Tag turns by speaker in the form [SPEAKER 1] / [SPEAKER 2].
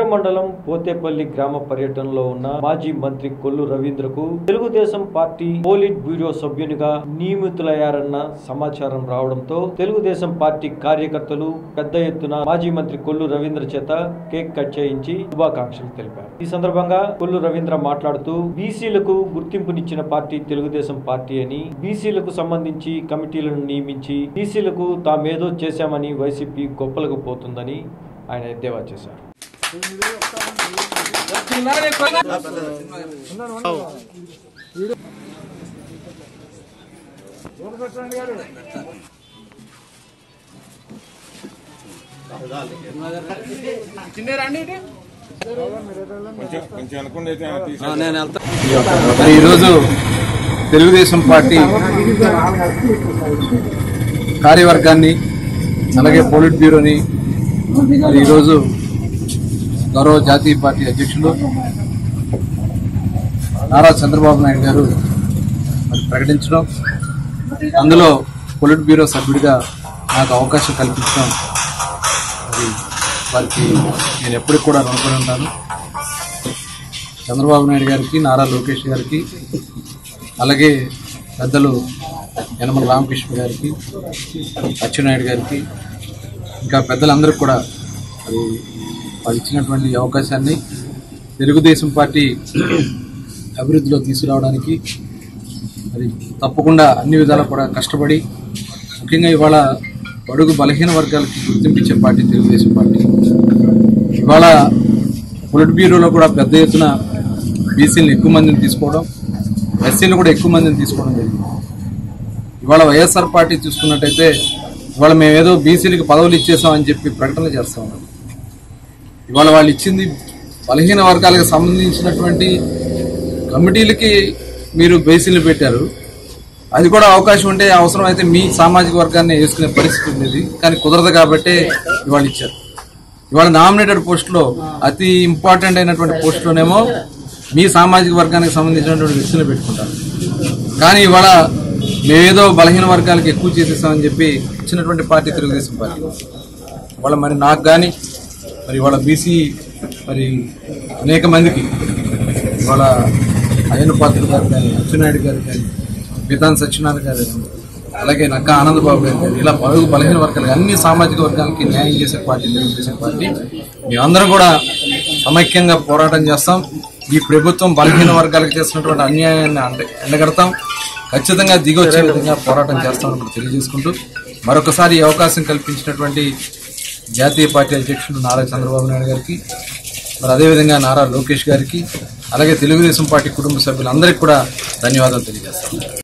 [SPEAKER 1] మండలం పోతేపల్లి గ్రామ పర్యటనలో ఉన్న మాజీ మంత్రి కొల్లు రవీంద్రకు తెలుగుదేశం పార్టీ పోలిట్ బ్యూరో సభ్యునిగా నియమితులయ్యారన్న సమాచారం రావడంతో తెలుగుదేశం పార్టీ కార్యకర్తలు పెద్ద ఎత్తున మాజీ మంత్రి కొల్లు రవీంద్ర చేత కేక్ కట్ చేయించి శుభాకాంక్షలు తెలిపారు ఈ సందర్భంగా కొల్లు రవీంద్ర మాట్లాడుతూ బీసీలకు గుర్తింపునిచ్చిన పార్టీ తెలుగుదేశం పార్టీ అని బీసీలకు సంబంధించి కమిటీలను నియమించి బీసీలకు తామేదో చేశామని వైసీపీ గొప్పలకు పోతుందని ఆయన ఎద్దేవా చేశారు
[SPEAKER 2] కొంచెం అనుకుంటే అయితే ఆయన తీసి
[SPEAKER 3] మరి ఈరోజు తెలుగుదేశం పార్టీ కార్యవర్గాన్ని అలాగే పోలిట్ బ్యూరోని మరి ఈరోజు గౌరవ జాతీయ పార్టీ అధ్యక్షులు నారా చంద్రబాబు నాయుడు గారు మరి ప్రకటించడం అందులో పొలిట్ బ్యూరో సభ్యుడిగా నాకు అవకాశం కల్పించడం మరి వారికి నేను ఎప్పటికి కూడా రుణపడి ఉంటాను చంద్రబాబు నాయుడు గారికి నారా లోకేష్ గారికి అలాగే పెద్దలు యనమల రామకృష్ణ గారికి అచ్చెన్నాయుడు గారికి ఇంకా పెద్దలందరికీ కూడా మరి వాళ్ళు ఇచ్చినటువంటి ఈ అవకాశాన్ని తెలుగుదేశం పార్టీ అభివృద్ధిలో తీసుకురావడానికి మరి తప్పకుండా అన్ని విధాలా కూడా కష్టపడి ముఖ్యంగా ఇవాళ బడుగు బలహీన వర్గాలకి గుర్తింపించే పార్టీ తెలుగుదేశం పార్టీ ఇవాళ పొలిట్ బ్యూరోలో కూడా పెద్ద ఎత్తున బీసీలను ఎక్కువ మందిని తీసుకోవడం ఎస్సీలు కూడా ఎక్కువ మందిని తీసుకోవడం జరిగింది ఇవాళ వైఎస్ఆర్ పార్టీ చూసుకున్నట్టయితే ఇవాళ మేమేదో బీసీలకు పదవులు ఇచ్చేసామని చెప్పి ప్రకటన చేస్తా ఉన్నాం ఇవాళ వాళ్ళు ఇచ్చింది బలహీన వర్గాలకు సంబంధించినటువంటి కమిటీలకి మీరు బీసీలు పెట్టారు అది కూడా అవకాశం ఉంటే అవసరం అయితే మీ సామాజిక వర్గాన్ని వేసుకునే పరిస్థితి ఉండేది కానీ కుదరదు కాబట్టే ఇవాళ ఇచ్చారు ఇవాళ నామినేటెడ్ పోస్టులో అతి ఇంపార్టెంట్ అయినటువంటి పోస్టులోనేమో మీ సామాజిక వర్గానికి సంబంధించినటువంటి వ్యక్తులు పెట్టుకుంటారు కానీ ఇవాళ మేమేదో బలహీన వర్గాలకు ఎక్కువ చేసేసామని చెప్పి ఇచ్చినటువంటి పార్టీ తెలుగుదేశం పార్టీ ఇవాళ మరి నాకు కానీ మరి ఇవాళ బీసీ మరి అనేక మందికి ఇవాళ అయ్యన పాత్ర గారు కానీ అచ్చెన్నాయుడు గారు కానీ విధాన్ సత్యనారాయణ గారు కానీ అలాగే నక్క ఆనందబాబు గారు కానీ ఇలా పలుగు బలహీన వర్గాలు అన్ని సామాజిక వర్గాలకి న్యాయం చేసే పార్టీ తెలుగుదేశం పార్టీ మేమందరం కూడా సమైక్యంగా పోరాటం చేస్తాం ఈ ప్రభుత్వం బలహీన వర్గాలకు చేసినటువంటి అన్యాయాన్ని అండ- ఎండగడతాం ఖచ్చితంగా దిగొచ్చే విధంగా పోరాటం చేస్తామని కూడా తెలియజేసుకుంటూ మరొకసారి ఈ అవకాశం కల్పించినటువంటి జాతీయ పార్టీ అధ్యక్షుడు నారా చంద్రబాబు నాయుడు గారికి మరి అదేవిధంగా నారా లోకేష్ గారికి అలాగే తెలుగుదేశం పార్టీ కుటుంబ సభ్యులందరికీ కూడా ధన్యవాదాలు తెలియజేస్తాను